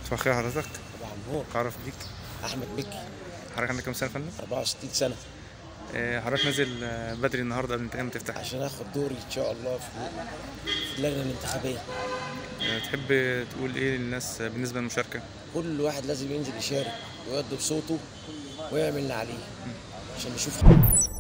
صباح الخير حضرتك طبعا نور تعرف بيك احمد مكي حضرتك عندك كام سنه يا فندم 64 سنه آه، حضرتك نازل آه، بدري النهارده قبل الامتحان ما تفتح عشان اخد دوري ان شاء الله في في اللجنه الانتخابيه آه، تحب تقول ايه للناس آه، بالنسبه للمشاركه كل واحد لازم ينزل يشارك ويقدم صوته ويعمل اللي عليه عشان نشوف